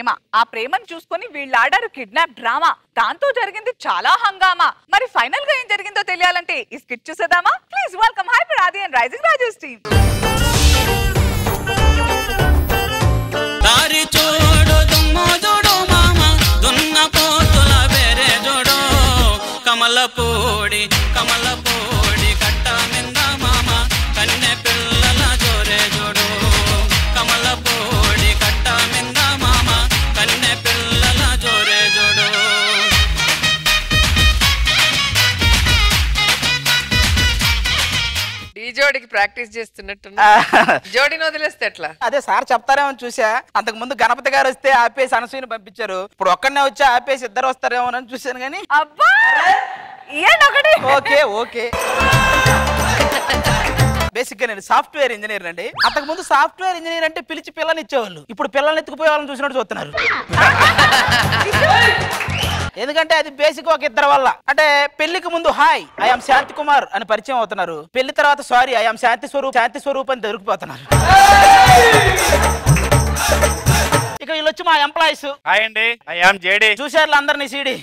ప్రేమ ఆ ప్రేమను చూసుకొని వీళ్ళు ఆడారు కిడ్నాప్ డ్రామా దాంతో జరిగింది చాలా హంగామా మరి ఫైనల్ గా ఏం జరిగిందో తెలియాలంటే ఈ స్కిట్ చూసేద్దామా please welcome hyper Aadi and rising Rajesh team దారి చూడు దుమ్ము చూడు మామ దున్న పోతుల బెరే చూడు కమలపూడి కమలపూడి కట్ట మింద మామ కన్నె పిల్లల జోరే చూడు కమలపూడి కట్ట మింద మామ కన్నె పిల్లల జోరే చూడు ఈ జోడికి ప్రాక్టీస్ చేస్తున్నట్టున్నా జోడిని వదిలేస్తే ఎట్లా అదే సార్ చెప్తారేమో అని చూసా అంతకు ముందు గణపతి గారు వస్తే ఆపేసి అనసూయని పంపించారు ఇప్పుడు ఒక్కడనే వచ్చి ఆపేసి ఇద్దరు వస్తారేమో అని చూశాను కానీ అబ్బా ఇయ్యండి ఒకటి ఓకే ఓకే బేసిక్ గా నేను సాఫ్ట్వేర్ ఇంజనీర్ అండి అంతకు ముందు సాఫ్ట్వేర్ ఇంజనీర్ అంటే పిలిచి పిల్లని ఇచ్చేవాళ్ళు ఇప్పుడు పిల్లల్ని ఎత్తుకుపోయే వాళ్ళని చూసినట్టు చూస్తున్నారు ఎందుకంటే అది బేసిక్ ఒక ఇద్దరు వల్ల అంటే పెళ్లికి ముందు హాయ్ ఐఎమ్ శాంతి కుమార్ అని పరిచయం అవుతున్నారు పెళ్లి తర్వాత సారీ ఐఎమ్ శాంతి స్వరూప్ శాంతి స్వరూప్ అని దొరికిపోతున్నారు ఇక వీళ్ళు వచ్చి మా ఎంప్లాయీస్ హాయ్ అండి ఐ ఆమ్ జేడి చూశారు అందరినీ సీడీ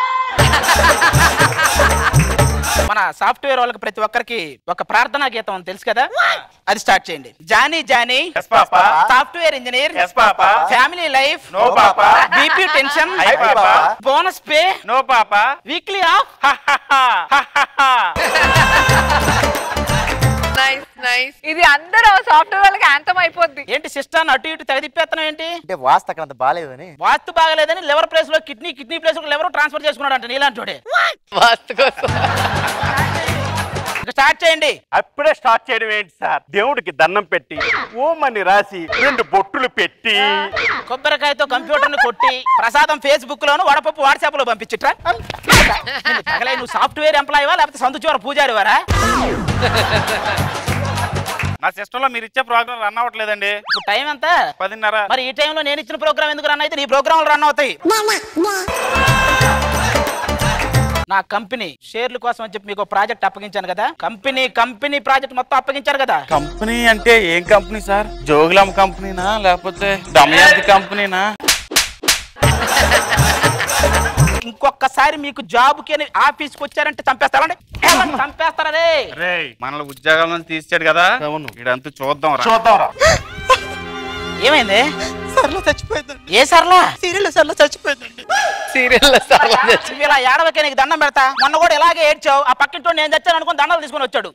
మన సాఫ్ట్వేర్ వాళ్ళకి ప్రతి ఒక్కరికి ఒక ప్రార్థనా గీతం అని తెలుసు కదా అది స్టార్ట్ చేయండి Johnny Johnny yes papa software engineer yes papa family life no papa BP tension high papa bonus pay no papa weekly off nice nice ఇది అందరూ సాఫ్ట్వేర్ వాళ్ళకి యాంతం అయిపోద్ది ఏంటి సిస్టర్ అటు ఇటు తెగదిప్పేత్తనం ఏంటి అంటే వాస్తు అక్కడ అంత బాగాలేదని వాస్తు బాగలేదని లివర్ ప్లేస్ లో కిడ్నీ కిడ్నీ ప్లేస్ లో లివర్ ట్రాన్స్ఫర్ చేసుకున్నాడు అంటే నీలాంటి వాస్తు కోసం స్టార్ట్ చేయండి అప్పుడే స్టార్ట్ చేయడం ఏంటి సార్ దేవుడికి దండం పెట్టి ఓం అని రాసి రెండు బొట్టులు పెట్టి కొబ్బరికాయతో కంప్యూటర్ ని కొట్టి ప్రసాదం ఫేస్బుక్ లోను వడపప్పు వాట్సాప్ లో పంపించిట్రా తగలే నువ్వు సాఫ్ట్వేర్ ఎంప్లాయీవా లేకపోతే సందు చివర పూజారి వారా నా సిస్టమ్ లో మీరు ఇచ్చే ప్రోగ్రామ్ రన్ అవ్వట్లేదండి ఇప్పుడు టైం ఎంత పదిన్నర మరి ఈ టైంలో నేను ఇచ్చిన ప్రోగ్రామ్ ఎందుకు రన్ అయితే నీ ప్రోగ్రామ్ రన్ అవుతాయి నా కంపెనీ షేర్ల కోసం అని చెప్పి మీకు ప్రాజెక్ట్ అప్పగించాను కదా కంపెనీ కంపెనీ ప్రాజెక్ట్ మొత్తం అప్పగించారు కదా కంపెనీ అంటే ఏం కంపెనీ సార్ జోగులాం కంపెనీనా లేకపోతే దమయంతి కంపెనీనా ఇంకొకసారి మీకు జాబ్ కి ఆఫీస్కి వచ్చారంటే చంపేస్తారండి చంపేస్తారా రే రే మనల్ని ఉద్యోగాల నుంచి తీసాడు కదా అవును ఇడంతా చూద్దాం చూద్దాం ఏమైంది సర్లో చచ్చిపోయిందండి ఏ సర్లా సీరియల్ సర్లో చచ్చిపోయిందండి సీరియల్ సార్లు నువ్వు ఇలా ఏడవకే నీకు దండం పెడతా మొన్న కూడా ఇలాగే ఏడ్చావు ఆ పక్కింటో నేను తెచ్చాను అనుకుని దండాలు తీసుకొని వచ్చాడు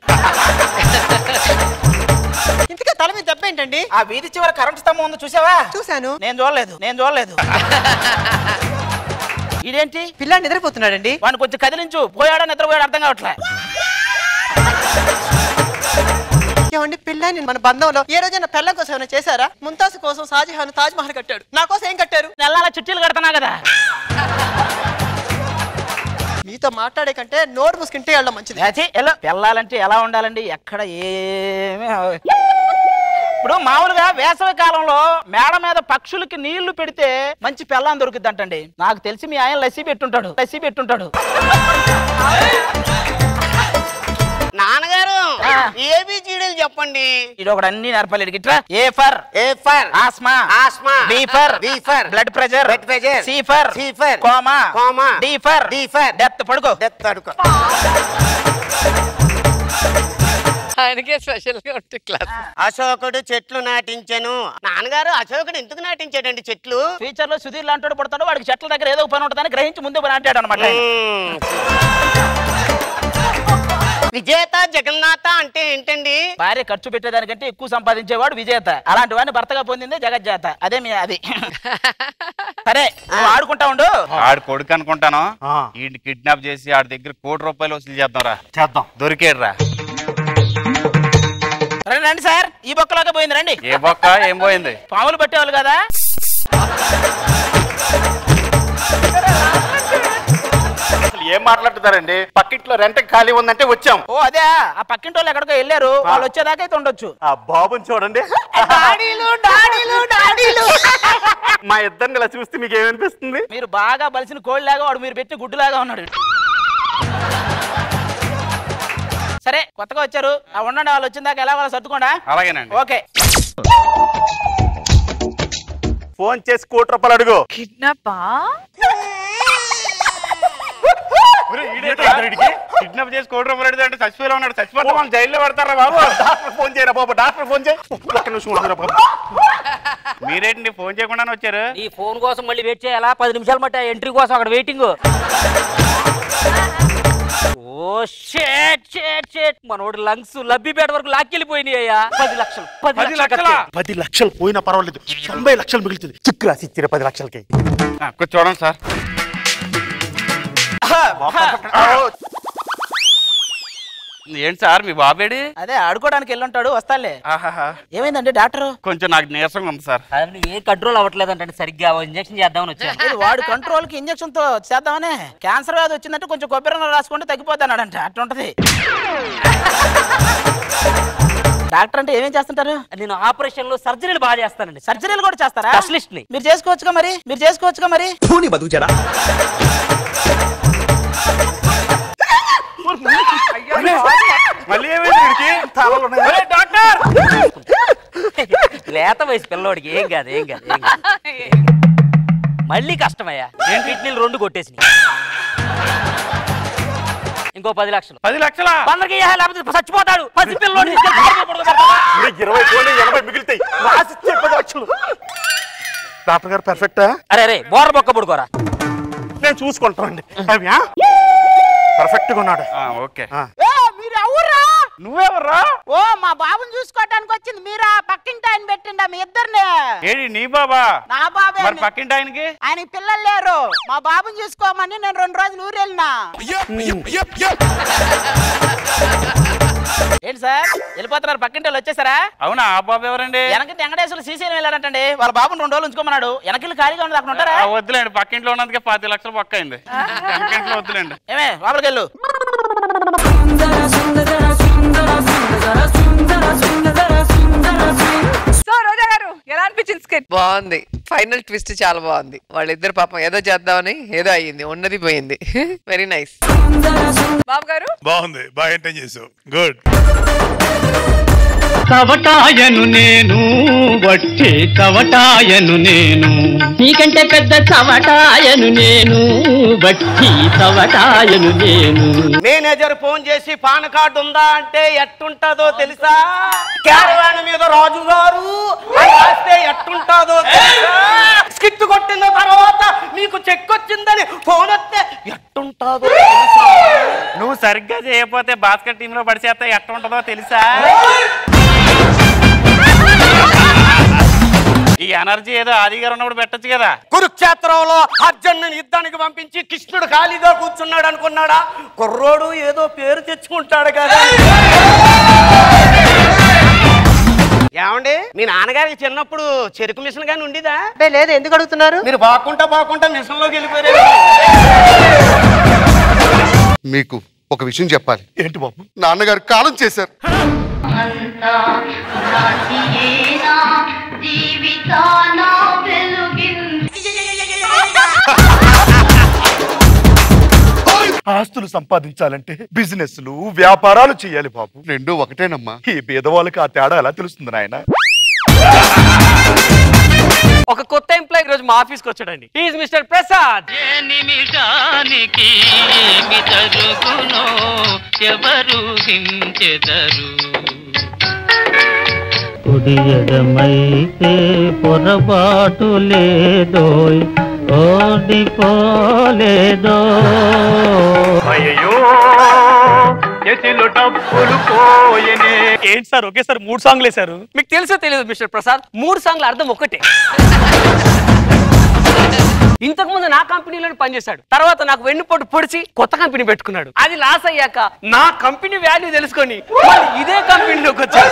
ఇంతకే తల మీద దెబ్బ ఏంటండి ఆ వీధి చివర కరెంట్ స్తంభం ఉంది చూసావా చూశాను నేను చూడలేదు నేను చూడలేదు ఇదేంటి పిల్లాడు నిద్రపోతున్నాడండి వాడిని కొంచెం కదిలించు పోయాడో నిద్రపోయాడు అర్థం కావట్లే ఏమండి పిల్లాన్ని మన బంధంలో ఏ రోజైనా పిల్ల కోసం ఏమైనా చేశారా ముంతాజ్ కోసం షాజహాన్ తాజ్ మహల్ కట్టాడు నా కోసం ఏం కట్టారు నెలల చిట్టీలు కడతానా కదా మీతో మాట్లాడే కంటే నోరు మూసుకుంటే వెళ్ళడం మంచిది అదే ఎలా వెళ్ళాలంటే ఎలా ఉండాలండి ఎక్కడ ఏమీ అవ- ఇప్పుడు మామూలుగా వేసవి కాలంలో మేడ మీద పక్షులకి నీళ్లు పెడితే మంచి పెళ్ళాం దొరుకుద్దంటండి నాకు తెలిసి మీ ఆయన లస్సీ పెట్టుంటాడు లస్సీ పెట్టుంటాడు నాన్నగారు ఆ. ఏబిసిడీలు చెప్పండి ఇది ఒకటి అన్ని నేర్పాలి గిట్రా A for A for asthma asthma B for B for blood pressure Blood pressure. C for C for coma Coma. D for D for death పడుకో డెత్ అడుకో ఆయనకే స్పెషల్ గా ఉంటే క్లాస్ అశోకుడు చెట్లు నాటించెను నాన్నగారు అశోకుడు ఎందుకు నాటించాడండి చెట్లు ఫ్యూచర్ లో సుధీర్ లాంటి పడతాడు వాడికి చెట్ల దగ్గర ఏదో ఒక పని ఉంటుందని గ్రహించి ముందు పని అంటాడు అనమాట మ్మ్. విజేత జగన్నాథ అంటే ఏంటండి భార్య ఖర్చు పెట్టేదానికంటే ఎక్కువ సంపాదించేవాడు విజేత అలాంటి వాడిని భర్తగా పొందిందే జగజ్జాత అదే మీ అది సరే నువ్వు ఆడుకుంటా ఉండు ఆడు కొడుకు అనుకుంటాను ఈ కిడ్నాప్ చేసి ఆడి దగ్గర కోటి రూపాయలు వసూలు చేద్దాం రా చేద్దాం దొరికేడు రా రండి రండి సార్ ఈ బొక్కలాగా పోయింది రండి ఏ బొక్క ఏం పోయింది పాములు పట్టేవాళ్ళు కదా అసలు ఏం మాట్లాడుతారండి పక్కింట్లో రెంట్ ఖాళీ ఉందంటే వచ్చాం ఓ అదే ఆ పక్కింటి వాళ్ళు ఎక్కడికో వెళ్ళారు వాళ్ళు వచ్చేదాకా అయితే ఉండొచ్చు ఆ బాబుని చూడండి డాడీలు డాడీలు డాడీలు మా ఇద్దరిని ఇలా చూస్తే మీకు ఏమనిపిస్తుంది మీరు బాగా బలిసిన కోళ్ళలాగా వాడు మీరు పెట్టిన గుడ్డులాగా ఉన్నాడు సరే కొత్తగా వచ్చారు ఆ ఉండండి వాళ్ళు వచ్చిన దాకా ఎలా వాళ్ళు సర్దుకోండా అలాగేనండి ఓకే ఫోన్ చేసి కోటి రూపాయలు అడుగు కిడ్నాపా కిడ్నాప్ చేసి కోటి రూపాయలు అడిగితే అంటే చచ్చిపోయేలా ఉన్నాడు చచ్చిపోతే మనం జైల్లో పెడతారా బాబు డాక్టర్ ఫోన్ చేయరా బాబు డాక్టర్ ఫోన్ చేయి ఒక్క నిమిషం ఉండరా బాబు మీరేంటి ఫోన్ చేయకుండానే వచ్చారు ఈ ఫోన్ కోసం మళ్ళీ వెయిట్ చేయాలా పది నిమిషాలు మట్టి ఎంట్రీ కోసం అక్కడ వెయిటింగ్ ఓ షేట్ షేట్ షేట్ మనోడి లంగ్స్ లబ్బిపేట వరకు లాక్కెళ్ళిపోయినాయి అయ్యా పది లక్షలు పది పది లక్షలు లక్షలా? కట్టే. పది లక్షలు పోయినా పర్వాలేదు తొంభై లక్షలు మిగులుతుంది చిక్కు రాసి ఇచ్చిన పది లక్షలకి ఆ, కొంచెం చూడండి సార్ ఏంటి సార్ మీ బాబేడి అదే ఆడుకోవడానికి వెళ్ళుంటాడు వస్తాలే ఆహాహా. ఏమైందండి డాక్టర్ కొంచెం నాకు నీరసంగా ఉంది సార్ అది ఏ కంట్రోల్ అవ్వట్లేదు అంటే సరిగ్గా ఇంజక్షన్ చేద్దామని వచ్చా ఇది వాడు కంట్రోల్ కి ఇంజక్షన్ తో చేద్దామనే క్యాన్సర్ వ్యాధి వచ్చిందంటే కొంచెం కొబ్బరి నూనె రాసుకుంటే తగ్గిపోతాడంట అట్లుంటది డాక్టర్ అంటే ఏమేం చేస్తుంటారు నేను ఆపరేషన్ లో సర్జరీలు బాగా చేస్తానండి సర్జరీలు కూడా చేస్తారా స్పెషలిస్ట్ ని మీరు చేసుకోవచ్చుగా మరి మీరు చేసుకోవచ్చుగా మరి మళ్ళీ ఏమైంది వీడికి? ఒరేయ్, డాక్టర్ లేత వయసు పిల్లోడికి ఏం కాదు ఏం కాదు ఏం కాదు మళ్ళీ కష్టమయ్యా కిడ్నీలు రెండు కొట్టేసినాయి ఇంకో పది లక్షలు పది లక్షలా అందరికి లేకపోతే చచ్చిపోతాడు పసి పిల్లోడు తీసుకెళ్ళి కారులో పడుకోబెడతావా? ఇరవై పోనీ ఎనభై మిగులుతాయి రాసిచ్చే పది లక్షలు డాక్టర్ గారు పర్ఫెక్టా అరే అరే బోర బొక్క పడుకోరా నేను చూసుకుంటానండి అవి పర్ఫెక్ట్ గా ఉన్నాడు ఆ, ఓకే ఆ. మీరు ఎవరా నువ్వెవర్రా ఓ మా బాబుని చూసుకోవడానికి వచ్చింది మీరా పక్కింటి ఆయన పెట్టిండా మీ ఇద్దరిని ఏంటి నీ బాబా నా బాబే మరి పక్కింటి ఆయనకి ఆయనకి పిల్లలు లేరు మా బాబుని చూసుకోమని నేను రెండు రోజులు ఊరు వెళ్ళినా ఏంటి సార్ వెళ్ళిపోతున్నారు పక్కింటి వాళ్ళు వచ్చేసారా అవునా ఆ బాబు ఎవరండి వెనక వెంకటేశ్వర శ్రీశైలం వెళ్ళాడంటండి వాళ్ళ బాబుని రెండు రోజులు ఉంచుకోమన్నాడు వెనకలు ఖాళీగా ఉండదు అక్కడ ఉంటారా ఆ, వద్దులేండి పక్కింట్లో ఉన్నందుకే పది లక్షలు పక్క అయింది వెనకింట్లో వద్దులేండి ఏమే లోపలికి వెళ్ళు సో రోజా గారు ఎలా అనిపించింది స్కిట్ బాగుంది ఫైనల్ ట్విస్ట్ చాలా బాగుంది వాళ్ళిద్దరు పాపం ఏదో చేద్దామని ఏదో అయ్యింది ఉన్నది పోయింది వెరీ నైస్ బాబు గారు బాగుంది బాగా ఎంటైన్ చేసావు గుడ్ కవటాయను నేను వట్టి కవటాయను నేను నీకంటే పెద్ద చవటాయను నేను వట్టి చవటాయను నేను మేనేజర్ ఫోన్ చేసి పాన్ కార్డు ఉందా అంటే ఎట్టుంటదో తెలుసా క్యారవాన్ మీద రాజు గారు అని రాస్తే ఎట్టుంటదో తెలుసా స్కిట్ కొట్టిన తర్వాత మీకు చెక్ వచ్చిందని ఫోన్ వస్తే ఎట్టుంటదో తెలుసా నువ్వు సరిగ్గా చేయకపోతే బాస్కెట్ టీమ్ లో పడిచేస్తే ఎట్ట ఉంటుందో తెలుసా ఈ ఎనర్జీ ఏదో ఆది గారు ఉన్నప్పుడు పెట్టొచ్చు కదా కురుక్షేత్రంలో అర్జునుని యుద్ధానికి పంపించి కృష్ణుడు ఖాళీగా కూర్చున్నాడు అనుకున్నాడా కుర్రోడు ఏదో పేరు తెచ్చుకుంటాడు కదా ఏమండి మీ నాన్నగారికి చిన్నప్పుడు చెరుకు మిషన్ గాని ఉండేదా అంటే లేదు ఎందుకు అడుగుతున్నారు మీరు బాగుంటా బాగుంటా మిషన్ లోకి వెళ్ళిపోయారు మీకు ఒక విషయం చెప్పాలి ఏంటి బాబు నాన్నగారు కాలం చేశారు ఆస్తులు సంపాదించాలంటే బిజినెస్లు వ్యాపారాలు చేయాలి బాబు రెండు ఒకటేనమ్మా ఈ పేదవాళ్ళకి ఆ తేడా ఎలా తెలుస్తుంది నాయన ఒక కొత్త ఎంప్లాయీ రోజు మా ఆఫీస్కి వచ్చాడండి ఈజ్ మిస్టర్ ప్రసాద్ ఏ నిమిషానికి ఏమి జరుగునో ఎవరు హించెదరు కుడి ఎడమైతే పొరపాటు లేదోయ్ ఓడిపోలేదో అయ్యో ఎసిలు డబ్బులు పోయనే ఏంటి సార్ ఒకేసారి మూడు సాంగ్లు వేశారు మీకు తెలుసో తెలియదు మిస్టర్ ప్రసాద్ మూడు సాంగ్ల అర్థం ఒక్కటే ఇంతకు ముందు నా కంపెనీలోనే పనిచేశాడు తర్వాత నాకు వెన్నుపోటు పొడిచి కొత్త కంపెనీ పెట్టుకున్నాడు అది లాస్ అయ్యాక నా కంపెనీ వాల్యూ తెలుసుకొని మళ్ళీ ఇదే కంపెనీలోకి వచ్చాడు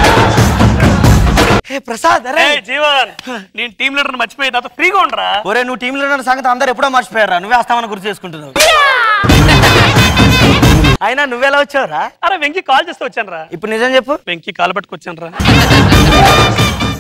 హే ప్రసాద్ అరే జీవన్ నేను టీమ్ లీడర్ మర్చిపోయి నాతో ఫ్రీగా ఉండరా ఒరే నువ్వు టీంలో ఉన్న సంగతి అందరు ఎప్పుడో మర్చిపోయారా నువ్వే వస్తామని గుర్తు చేసుకుంటున్నావు అయినా నువ్వెలా వచ్చావురా అరే వెంకీ కాల్ చేస్తే వచ్చాను రా ఇప్పుడు నిజం చెప్పు వెంకీ కాల్ పట్టుకొచ్చాను రా